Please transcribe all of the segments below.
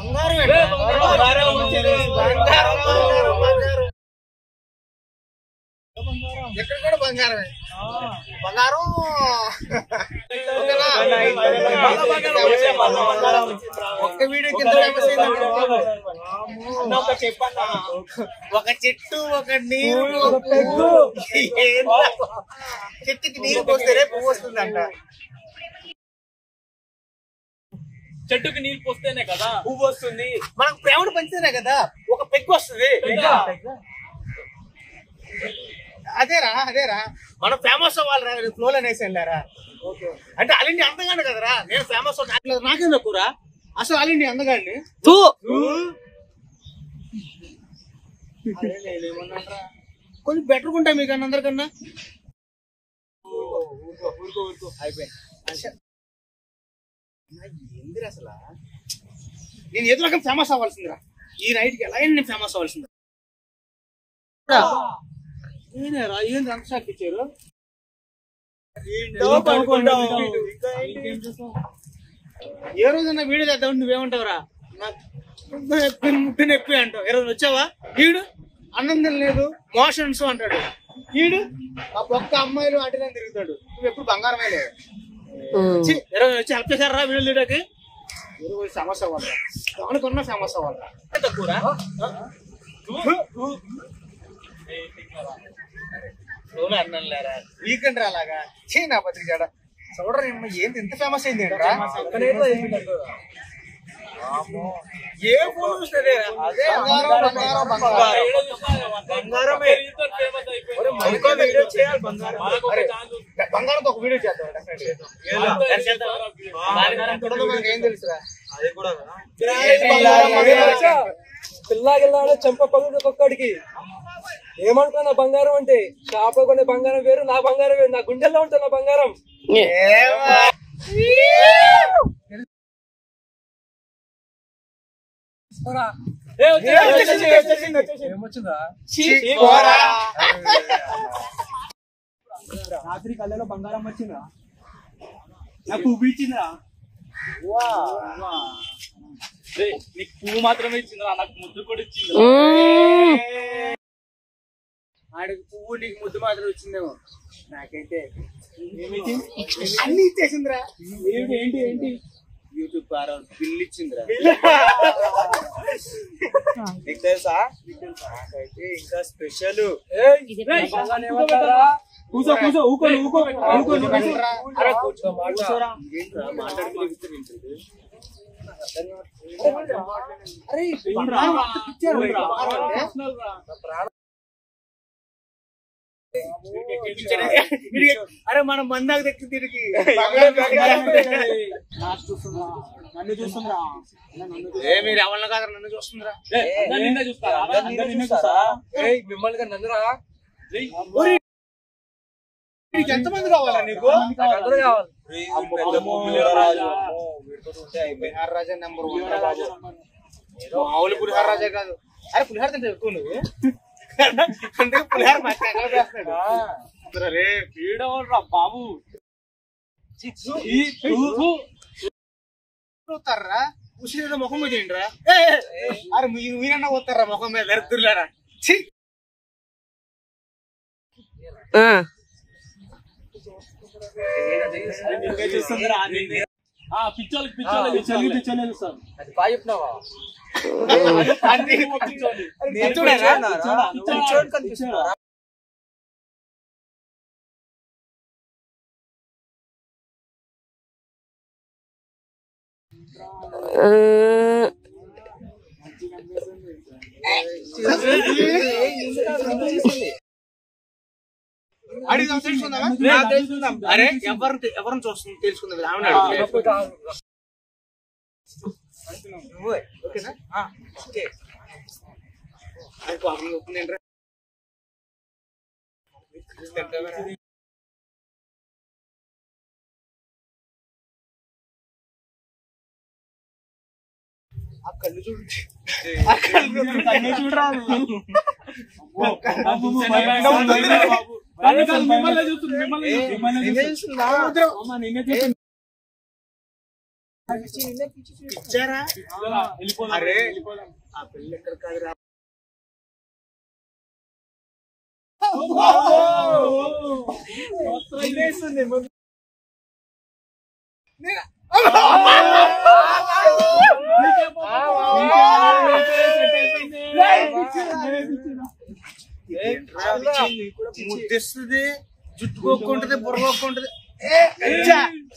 బంగారం ఏంట్రా? బంగారం వచ్చేది. బంగారం, బంగారం, బంగారం. ఎక్కడ కూడా బంగారమే బంగారం ఓకేనా? ఒక్క వీడియో కింద ఫేమస్ అయిందంటే ఒక చెట్టు ఒక నీరు ఒక పువ్వు ఏంట్రా? చెట్టుకి నీరు పోస్తేనే పువ్వు వస్తుందంట చెట్టుకి నీళ్ళు పోస్తేనే కదా పువ్వు వస్తుంది మనకు ప్రేమను పంచితేనే కదా ఒక పెగ్గు వస్తుంది అదేరా అదేరా మనం ఫేమస్ అవ్వాలిరా ఫ్లోలో అనేసి వెళ్ళారా అంటే అలిండి అందగాడు కదరా నేను ఫేమస్ నాకేం తక్కువరా అసలు అలిండి అందగాడిని అరే నేనేమన్నానురా? కొంచెం బెటర్ ఉంటాయి మీకు అన్న అందరికన్నా అయిపోయింది అసలు- ఏందిరా అసలు నేను ఏదో రకం ఫేమస్ అవ్వాల్సిందిరా ఈ నైట్ కి ఎలా అయినా నేను ఫేమస్ అవ్వాల్సింది నేనేరా ఏంది అంత షాక్ ఇచ్చారు ఏ రోజైనా వీడియో చేద్దాం నువ్వేమంటావురా నాకు ముద్దు నొప్పి ముట్టు నొప్పి అంటావు ఈ రోజు వచ్చావా వీడు అన్నం తినలేదు మోషన్స్ అంటాడు వీడు ఆ పక్క అమ్మాయిలు అటునే తిరుగుతాడు నువ్వు ఎప్పుడు బంగారమే లేదు ఛీ, ఈ రోజు వచ్చి హెల్ప్ చేశారా వీడియో తీయడానికి ఇరవై ఫేమస్ అవ్వాలి దానికన్నా ఫేమస్ అవ్వాలి తక్కువరా లోన్ అన్నం లేరా వీకెండ్ రాలాగా చే నా పత్రిక చాడ చూడరా ఏమ్మ, ఏంది ఇంత ఫేమస్ అయింది ఏంట్రా? వామ్మో. ఏ ఫోన్ చూస్తే అదే బంగారం బంగారం బంగారం బంగారమే ఇంకో వీడియో చేయాలి బంగారం అరే, బంగారంతో ఒక వీడియో చేద్దాం definitely చేద్దాం. దాని తర్వాత మనకి ఏం తెలుసురా పిల్లగిల్లాడు చెంప పగుడు ఒక్కొక్కడికి ఏమనుకున్నా బంగారం అంటే షాప్ లో కొనే బంగారం వేరు నా బంగారం వేరు నా గుండెల్లో ఉంటుంది నా బంగారం ఏవా. ఏ, వచ్చేసింది, వచ్చేసింది, వచ్చేసింది. ఏమొచ్చిందా చీ, పోరా. రాత్రి కళ్ళలో బంగారం వచ్చిందా నాకు ఊపించిందా రేయ్, నీకు పువ్వు మాత్రమే ఇచ్చిందిరా నాకు ముద్దు కూడా ఇచ్చింది ఆడికి పువ్వు నీకు ముద్దు మాత్రం వచ్చిందేమో నాకైతే అన్ని ఇచ్చేసిందిరా ఏంటి ఏంటి ఏంటి యూట్యూబ్ ద్వారా బిల్ ఇచ్చిందిరా నీకు తెలుసా నాకైతే ఇంకా స్పెషల్ కూసో కూసో ఊకో ఊకో ఊకో అరే కూర్చో మాట్లాడరా మాట్లాడుకుంటే అరే బంగారం అంత పిచ్చారు బంగారం అంటే. వీడికి- అరే మనం మందాకు దక్కి తిరిగి నన్ను చూస్తుందా ఏ మీరు ఎవరిని కాదు నన్ను చూస్తుందిరా నిన్నే చూస్తారా మిమ్మల్ని నన్నురా నీకు ఎంతమంది కావాలా నీకు అందరూ కావాలి పులిహార రాజా నెంబర్ వన్ రా బాబు ఏదో మామూలు పులిహార రాజా కాదు అరే పులిహార తింటే ఎక్కువ నువ్వు అందుకే పులిహార మాకు ఎక్కడ చేస్తాడు రే వీడవరా బాబు పోతారా ఉసిరి ముఖం మీద ఏంట్రా అరే మీరు మీరన్నా పోతారా ముఖం మీద దరిద్రులారా ఛీ నిన్నే చూస్తుందిరా నిన్నే. ఆ పిచ్చోళ్ళకి పిచ్చోళ్ళకి పిచ్చోళ్ళకి పిచ్చోళ్ళే చూస్తారు అది బాగా చెప్పినావా అన్ని పిచ్చోళ్ళు. పిచ్చోడేనా? పిచ్చోడా? పిచ్చోడు కనిపిస్తున్నాడా? అడిగి తెలుసుకుందామా అరే ఎవరు ఎవరిని చూస్తుంది తెలుసుకుందాం ఆమెను అడుగు. నువ్వే ఓకేనా ఆ, ఓకే అది పాపం ఒప్పునేంట్రా ఆ కళ్ళు చూడు ఆ కళ్ళు చూడు. కన్ను చూడరా నువ్వు. అబ్బో. బాబు. కన్ను కాదు, మిమ్మల్ని చూస్తుంది మిమ్మల్ని చూస్తుంది. మిమ్మల్ని నిన్నే చూస్తుంది. చూస్తుందా? అమ్మ, నిన్నే చూస్తుంది ఇచ్చారా వెళ్ళిపోదాం అరే. వెళ్ళిపోదాం ఆ పిల్ల ఎక్కడ కాదురా ముద్దిస్తుంది జుట్టు కొక్కుంటది బుర్ర కొక్కుంటది ఏ, అచ్చా.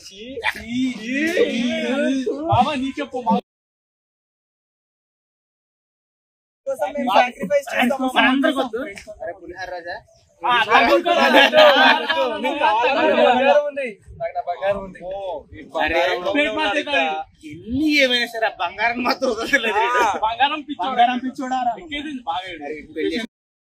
మామ నీకెప్పు మా మనందరికీ వద్దు. అరే పులిహార రాజా ఆ, నాకు కూడా నీకు కావాలా? నాకు నా బంగారం ఉంది నాకు నా బంగారం ఉంది అరే ప్లేట్ మాత్రం కాదు. ఎన్ని ఏమైనా సరే ఆ బంగారం మాత్రం వదలలేదు వీడు. బంగారం పిచ్చోడా బంగారం పిచ్చోడా ఎక్కేది బాగా పెళ్లి.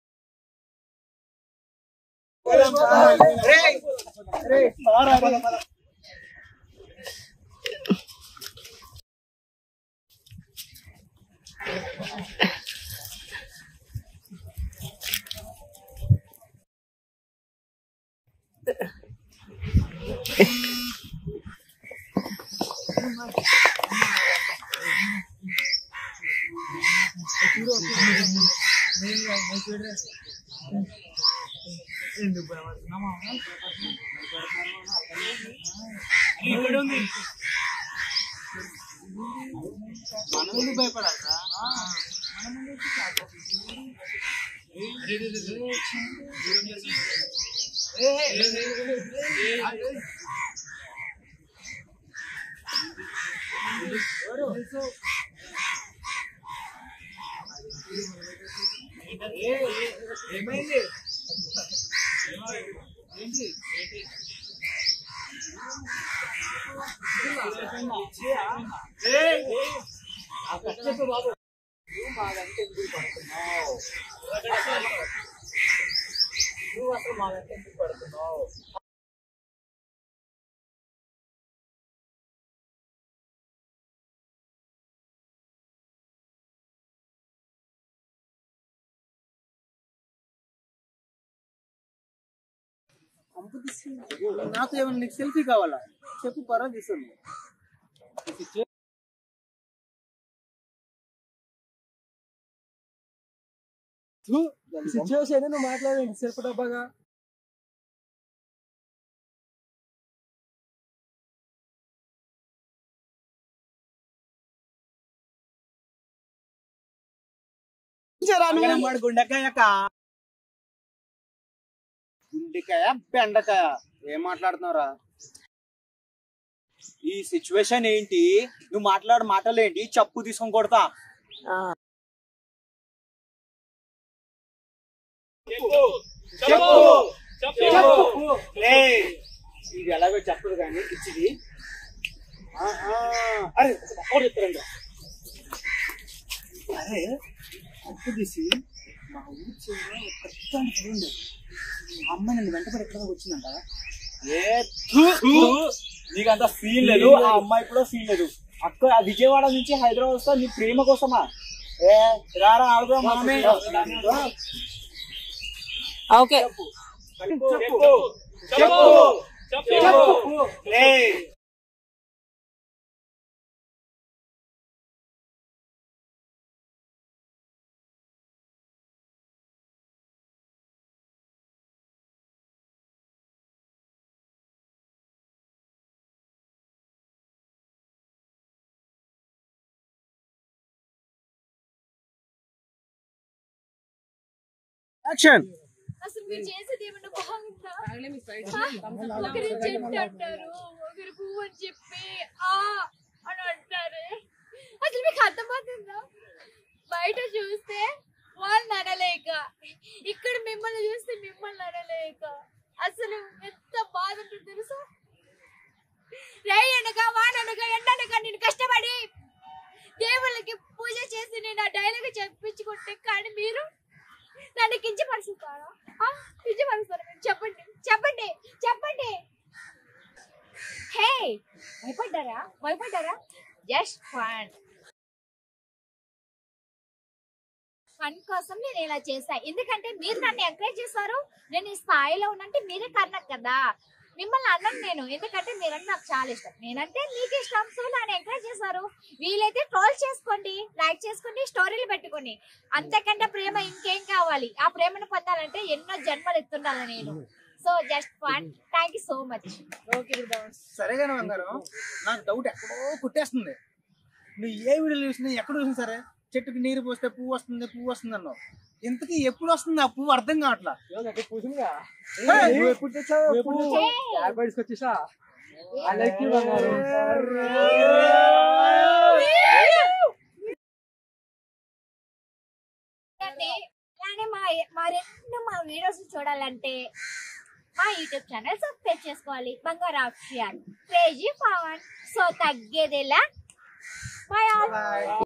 ఇక్కడ ఉంది మనం ఎందుకు భయపడాలిరా? నాతో ఏమన్నా నీకు సెల్ఫీ కావాలా చెప్పు పర్వ తీస్తుంది సిచ్యువేషన్ నువ్వు మాట్లాడండి సేపు డబ్బాగా గుండెకాయ గుండెకాయ బెండకాయ ఏం మాట్లాడుతున్నారా ఈ సిచ్యువేషన్ ఏంటి నువ్వు మాట్లాడే మాటలు ఏంటి చెప్పు తీసుకొని కొడతా చెప్పు చెప్పు ఏయ్, ఇది ఎలాగో చెప్పదు కానీ ఇచ్చిది ఆహా. అరే ఒకటి చెప్తారండి అరే అప్పు తీసి మా ఊరి చివర ఒక పెద్ద ఆంటీ ఉంది. ఆ అమ్మాయి నన్ను వెంటబడి ఎక్కడ వచ్చిందంట ఏ థు, థు. నీకంత ఫీల్ లేదు ఆ అమ్మాయి కూడా ఫీల్ లేదు అక్క విజయవాడ నుంచి హైదరాబాద్ వస్తా నీ ప్రేమ కోసమా ఏ రారా ఆడుదాం మనమే ఓకే చెప్పు చెప్పు చెప్పు ఏయ్, యాక్షన్ అసలు మీరు చేసేది ఏమన్నా బాగుందా ఆ? ఒకరి చెట్టు అంటారు ఒకరి పువ్వు అని చెప్పి ఆ అని అంటారు అసలు మీకు అర్థమవుతుందా బయట చూస్తే వాళ్ళని అనలేక ఇక్కడ మిమ్మల్ని చూస్తే మిమ్మల్ని అనలేక అసలు ఎంత బాధ ఉంటుంది తెలుసా రై అనగా వాననగా ఎండనగా నేను కష్టపడి దేవుళ్ళకి పూజ చేసి నేను ఆ డైలాగ్ చెప్పించుకుంటే కానీ మీరు నన్ను కించపరుస్తారా ఆ? కించపరుస్తారా మీరు చెప్పండి చెప్పండి చెప్పండి హే భయపడ్డారా భయపడ్డారా జస్ట్ ఫన్ ఫన్ కోసం నేను ఇలా చేశా ఎందుకంటే మీరు నన్ను ఎంకరేజ్ చేస్తారు నేను ఈ స్థాయిలో ఉన్నంటే మీరే కారణం కదా మిమ్మల్ని అన్నాను నేను ఎందుకంటే మీరంటే నాకు చాలా ఇష్టం నేనంటే మీకు ఇష్టం సో నన్ను ఎంకరేజ్ చేశారు వీలైతే ట్రోల్ చేసుకోండి లైక్ చేసుకోండి స్టోరీలు పెట్టుకోండి అంతకంటే ప్రేమ ఇంకేం కావాలి ఆ ప్రేమను పొందాలంటే ఎన్నో జన్మలు ఎత్తుండాలి నేను so just one thank you so much సరే కానీ బంగారం నాకు డౌట్ ఎక్కడో కుట్టేస్తుంది నువ్వు ఏ వీడియోలు చూసినా ఎక్కడ చూసినా సరే చెట్టుకి నీరు పోస్తే పువ్వు వస్తుంది పువ్వు వస్తుంది అన్నావు ఇంతకీ ఎప్పుడు వస్తుంది ఆ పువ్వు అర్థం కావట్లా పూసిందిగా Hey! నువ్వు ఎప్పుడు తెచ్చావు ఎప్పుడు Hey! యాభైకి వచ్చేసా I like you, బంగారం. అండి కానీ మా మా రెండు మా వీడియోస్ చూడాలంటే మా యూట్యూబ్ ఛానల్ సబ్స్క్రైబ్ చేసుకోవాలి బంగారు ఆఫిషియల్ క్రేజీ పవన్ సో తగ్గేదేలా బాయ్ ఆల్